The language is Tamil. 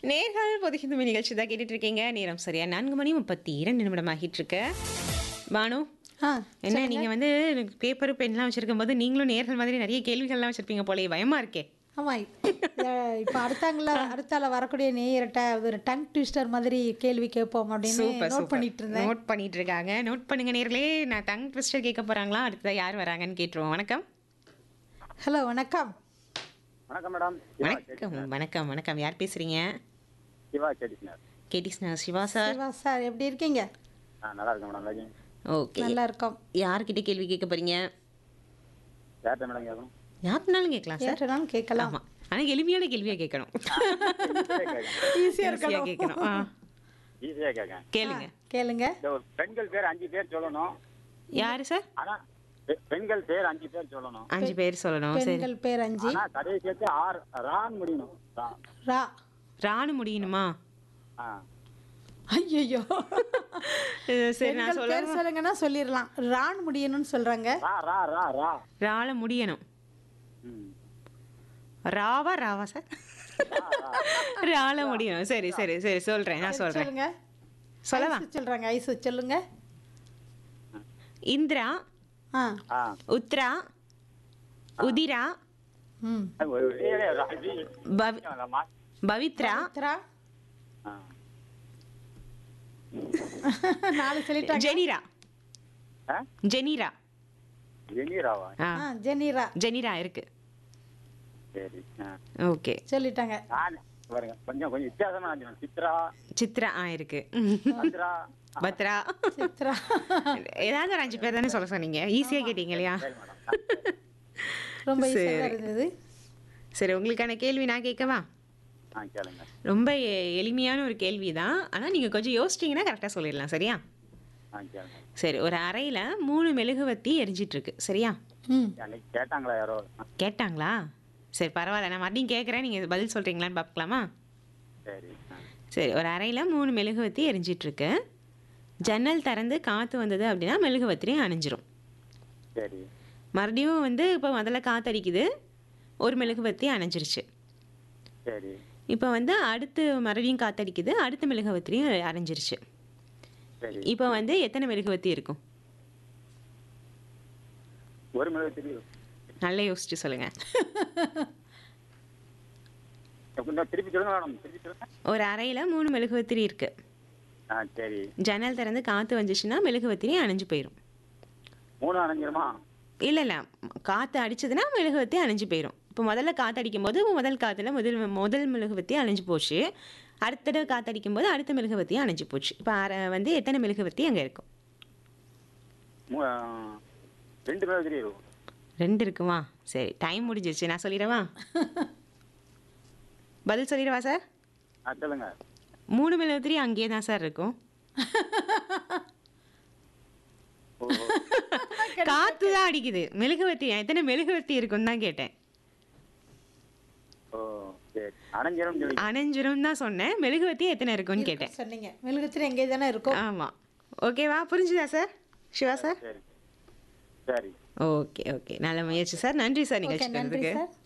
நேர்கள் பொதுகிந்த நிகழ்ச்சி தான் கேட்டுட்டு இருக்கீங்க நேரம் சரியா நான்கு மணி முப்பத்தி இரண்டு நிமிடம் ஆகிட்டு இருக்கு பானு ஆ என்ன நீங்க வந்து பேப்பர் பென்லாம் வச்சிருக்கும் போது நீங்களும் நேர்கள் மாதிரி நிறைய கேள்விகள்லாம் வச்சிருப்பீங்க போலே பயமா இருக்கே ஆமாம் இப்போ அடுத்தாங்கள அடுத்தால வரக்கூடிய நேயர்கிட்ட ஒரு டங் ட்விஸ்டர் மாதிரி கேள்வி கேட்போம் அப்படின்னு சூப்பர் நோட் பண்ணிட்டு சூப்பர் இருந்தேன் நோட் பண்ணிட்டு இருக்காங்க நோட் பண்ணுங்க நேர்களே நான் டங் ட்விஸ்டர் கேட்க போறாங்களா அடுத்ததா யார் வராங்கன்னு கேட்டுருவோம் வணக்கம் ஹலோ வணக்கம் வணக்கம் மேடம் வணக்கம் வணக்கம் வணக்கம் யார் பேசுறீங்க சிவா கேட்டிஸ்னர் கேட்டிஸ்னா சிவா சார் சிவா சார் எப்படி இருக்கீங்க ஆ நல்லா இருக்கேன் மேடம் நல்லா ஓகே நல்லா இருக்கோம் யார்கிட்ட கேள்வி கேட்க போறீங்க யார்கிட்ட மேடம் கேட்கணும் யாருனாலும் கேட்கலாம் சார் கேட்டனாலும் கேட்கலாம் ஆமா ஆனா எளிமையான கேள்வியா கேட்கணும் ஈஸியாக ஈஸியா கேட்கணும் ஆ, ஈஸியாக கேட்கேன் கேளுங்க கேளுங்க இந்த ஒரு பெண்கள் பேர் அஞ்சு பேர் சொல்லணும் யாரு சார் ஆனா பெ- பெண்கள் பேர் அஞ்சு பேர் சொல்லணும் அஞ்சு பேர் சொல்லணும் சரி பெண்கள் பேர் அஞ்சு ஆனா கடையை சேர்த்து ஆறு ரான் முடியணும் ரா. ரா ராணு முடியணுமா ஆ ஐயோ அஹ் சரி நான் பெண்கள் சொல்ல பேர் சொல்லுங்கன்னா சொல்லிடலாம் ரான் முடியணும்னு சொல்றாங்க ரா ரா ரா ரா ரால முடியணும் ம் ராவா ராவா சார் ரால முடியணும் சரி சரி சரி சொல்றேன் நான் சொல்றேன் சொல்லுங்க சொல்லலாம் ஐசு சொல்றாங்க ஐசு சொல்லுங்க இந்திரா ஆ ஆ உத்ரா உதிரா ம் ஒரு வெளியே ராஜி. பவி இல்லம்மா. பவித்ரா பவித்ரா ஆ. நாலு சொல்லிட்டாங்க ஜெனிரா ஆ? ஜெனிரா வெண்ணிராவா ஆ ஆ ஜெனீரா ஜெனிரா இருக்கு சரி ஆ. ஓகே சொல்லிட்டாங்க நான் பாருங்க கொஞ்சம் கொஞ்சம் வித்தியாசமா நினைச்சேன் சித்ரா சித்ரா ஆ இருக்கு சந்திரா பத்ரா சித்ரா ஏதாவது ஒரு அஞ்சு பேர் தானே சொல்ல சொன்னீங்க ஈஸியா கேட்டீங்க இல்லையா சரி மேடம் ரொம்ப ஈஸியாக சரி. இருந்தது சரி உங்களுக்கான கேள்வி நான் கேட்கவா ஆ கேளுங்க ரொம்ப எ- எளிமையான ஒரு கேள்வி தான் ஆனால் நீங்கள் கொஞ்சம் யோசிச்சிங்கன்னா கரெக்டாக சொல்லிடலாம் சரியா ஆ கேளுங்க சரி ஒரு அறையில் மூணு மெழுகுவத்தி எரிஞ்சிட்டு இருக்கு சரியா ம் அன்னைக்கு கேட்டாங்களா யாரோ கேட்டாங்களா சரி பரவாயில்ல நான் மறுபடியும் கேட்குறேன் நீங்கள் பதில் சொல்கிறீங்களான்னு பார்க்கலாமா சரி ஆ. சரி ஒரு அறையில் மூணு மெழுகுவத்தி எரிஞ்சிட்டு இருக்கு ஜன்னல் திறந்து காற்று வந்தது அப்படின்னா மெழுகுவத்திரியும் அணைஞ்சிரும் சரி மறுபடியும் வந்து இப்போ முதல்ல காற்றடிக்குது ஒரு மெழுகுவத்தி அணைஞ்சிருச்சு சரி இப்போ வந்து அடுத்து மறுபடியும் காற்றடிக்குது அடுத்த மெழுகுவத்திரியும் அணைஞ்சிருச்சு சரி இப்போ வந்து எத்தனை மெழுகுவத்தி இருக்கும் ஒரு மிளகு தெரியும் நல்லா யோசிச்சு சொல்லுங்க கொஞ்சம் திருப்பி சொல்லுங்க மேடம் திருப்பி சொல்லுங்க ஒரு அறையில் மூணு மெழுகுவத்திரி இருக்கு ஆ சரி ஜன்னல் திறந்து காற்று வந்துச்சுன்னா மெழுகுவத்திரி அணைஞ்சு போயிடும் மூணு அணைஞ்சிருமா இல்லை இல்லை காற்று அடிச்சதுன்னா மெழுகுவத்தி அணைஞ்சு போயிடும் இப்போ முதல்ல காற்று அடிக்கும் போது முதல் காற்றுல முதல் முதல் மெழுகுவத்தி அணைஞ்சு போச்சு அடுத்த தடவை காற்று அடிக்கும் போது அடுத்த மெழுகுவத்தி அணைஞ்சு போச்சு இப்போ அரை வந்து எத்தனை மெழுகுவத்தி அங்கே இருக்கும் மூ- ஆ, ரெண்டு மிளகு தெரியும் ரெண்டு இருக்குமா சரி டைம் முடிஞ்சிருச்சு நான் சொல்லிடவா பதில் சொல்லிடவா சார் ஆ சொல்லுங்க மூணு மெழுகுவத்திரி அங்கேயே தான் சார் இருக்கும் ஓ ஓ. காற்று தான் அடிக்குது மெழுகுவத்தி எத்தனை மெழுகுவத்தி இருக்குன்னு தான் கேட்டேன் ஓ சரி அணைஞ்சிரும் சொல்லி அணைஞ்சிரும் தான் சொன்னேன் மெழுகுவத்தி எத்தனை இருக்குன்னு கேட்டேன் சொன்னீங்க மெழுகுத்திரி எங்கே தானே இருக்கும் ஆமாம் ஓகேவா புரிஞ்சுதா சார் சிவா சார் சரி சரி ஓகே ஓகே நல்ல முயற்சி சார் நன்றி சார் ஓகே நிகழ்ச்சி நன்றி தந்ததுக்கு சார்